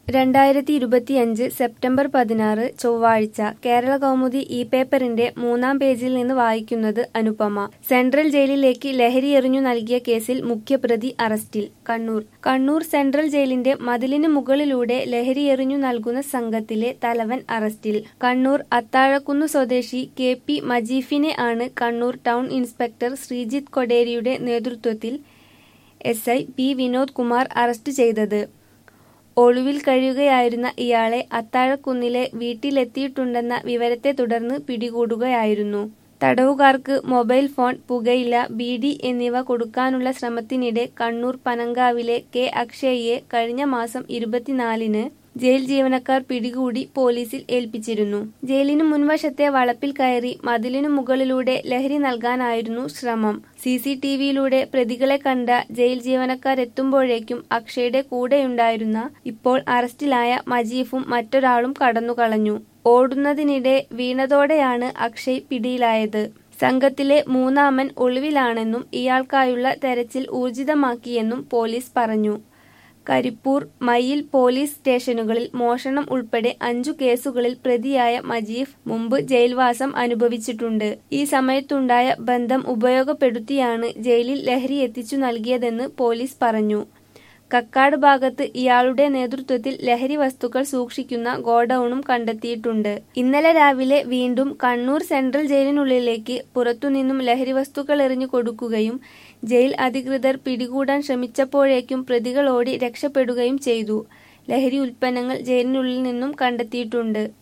രണ്ടായിരത്തി ഇരുപത്തിയഞ്ച് സെപ്റ്റംബർ പതിനാറ് ചൊവ്വാഴ്ച കേരള കൗമുദി ഈ പേപ്പറിന്റെ മൂന്നാം പേജിൽ നിന്ന് വായിക്കുന്നത് അനുപമ സെൻട്രൽ ജയിലിലേക്ക് ലഹരി എറിഞ്ഞു നൽകിയ കേസിൽ മുഖ്യപ്രതി അറസ്റ്റിൽ കണ്ണൂർ കണ്ണൂർ സെൻട്രൽ ജയിലിന്റെ മതിലിന് മുകളിലൂടെ ലഹരി എറിഞ്ഞു നൽകുന്ന സംഘത്തിലെ തലവൻ അറസ്റ്റിൽ കണ്ണൂർ അത്താഴക്കുന്ന് സ്വദേശി കെ പി മജീഫിനെ ആണ് കണ്ണൂർ ടൗൺ ഇൻസ്പെക്ടർ ശ്രീജിത്ത് കൊടേരിയുടെ നേതൃത്വത്തിൽ S I P Vinod Kumar arrest ചെയ്തത് ഒളിവിൽ കഴിയുകയായിരുന്ന ഇയാളെ അത്താഴക്കുന്നിലെ വീട്ടിലെത്തിയിട്ടുണ്ടെന്ന വിവരത്തെ തുടർന്ന് പിടികൂടുകയായിരുന്നു തടവുകാർക്ക് മൊബൈൽ ഫോൺ പുകയില ബീഡി എന്നിവ കൊടുക്കാനുള്ള ശ്രമത്തിനിടെ കണ്ണൂർ പനങ്കാവിലെ കെ അക്ഷയ്യെ കഴിഞ്ഞ മാസം ഇരുപത്തിനാലിന് ജയിൽ ജീവനക്കാർ പിടികൂടി പോലീസിൽ ഏൽപ്പിച്ചിരുന്നു ജയിലിനു മുൻവശത്തെ വളപ്പിൽ കയറി മതിലിനു മുകളിലൂടെ ലഹരി നൽകാനായിരുന്നു ശ്രമം സി സി ടി വിയിലൂടെ പ്രതികളെ കണ്ട ജയിൽ ജീവനക്കാരെത്തുമ്പോഴേക്കും അക്ഷയുടെ കൂടെയുണ്ടായിരുന്ന ഇപ്പോൾ അറസ്റ്റിലായ മജീഫും മറ്റൊരാളും കടന്നുകളഞ്ഞു ഓടുന്നതിനിടെ വീണതോടെയാണ് അക്ഷയ് പിടിയിലായത് സംഘത്തിലെ മൂന്നാമൻ ഒളിവിലാണെന്നും ഇയാൾക്കായുള്ള തെരച്ചിൽ ഊർജിതമാക്കിയെന്നും പോലീസ് പറഞ്ഞു കരിപ്പൂർ മയ്യിൽ പോലീസ് സ്റ്റേഷനുകളിൽ മോഷണം ഉൾപ്പെടെ അഞ്ചു കേസുകളിൽ പ്രതിയായ മജീഫ് മുമ്പ് ജയിൽവാസം അനുഭവിച്ചിട്ടുണ്ട് ഈ സമയത്തുണ്ടായ ബന്ധം ഉപയോഗപ്പെടുത്തിയാണ് ജയിലിൽ ലഹരി എത്തിച്ചു നൽകിയതെന്ന് പോലീസ് പറഞ്ഞു കക്കാട് ഭാഗത്ത് ഇയാളുടെ നേതൃത്വത്തിൽ ലഹരി വസ്തുക്കൾ സൂക്ഷിക്കുന്ന ഗോഡൌണും കണ്ടെത്തിയിട്ടുണ്ട് ഇന്നലെ രാവിലെ വീണ്ടും കണ്ണൂർ സെൻട്രൽ ജയിലിനുള്ളിലേക്ക് പുറത്തുനിന്നും ലഹരി വസ്തുക്കൾ എറിഞ്ഞു കൊടുക്കുകയും ജയിൽ അധികൃതർ പിടികൂടാൻ ശ്രമിച്ചപ്പോഴേക്കും പ്രതികൾ ഓടി രക്ഷപ്പെടുകയും ചെയ്തു ലഹരി ഉൽപ്പന്നങ്ങൾ ജയിലിനുള്ളിൽ നിന്നും കണ്ടെത്തിയിട്ടുണ്ട്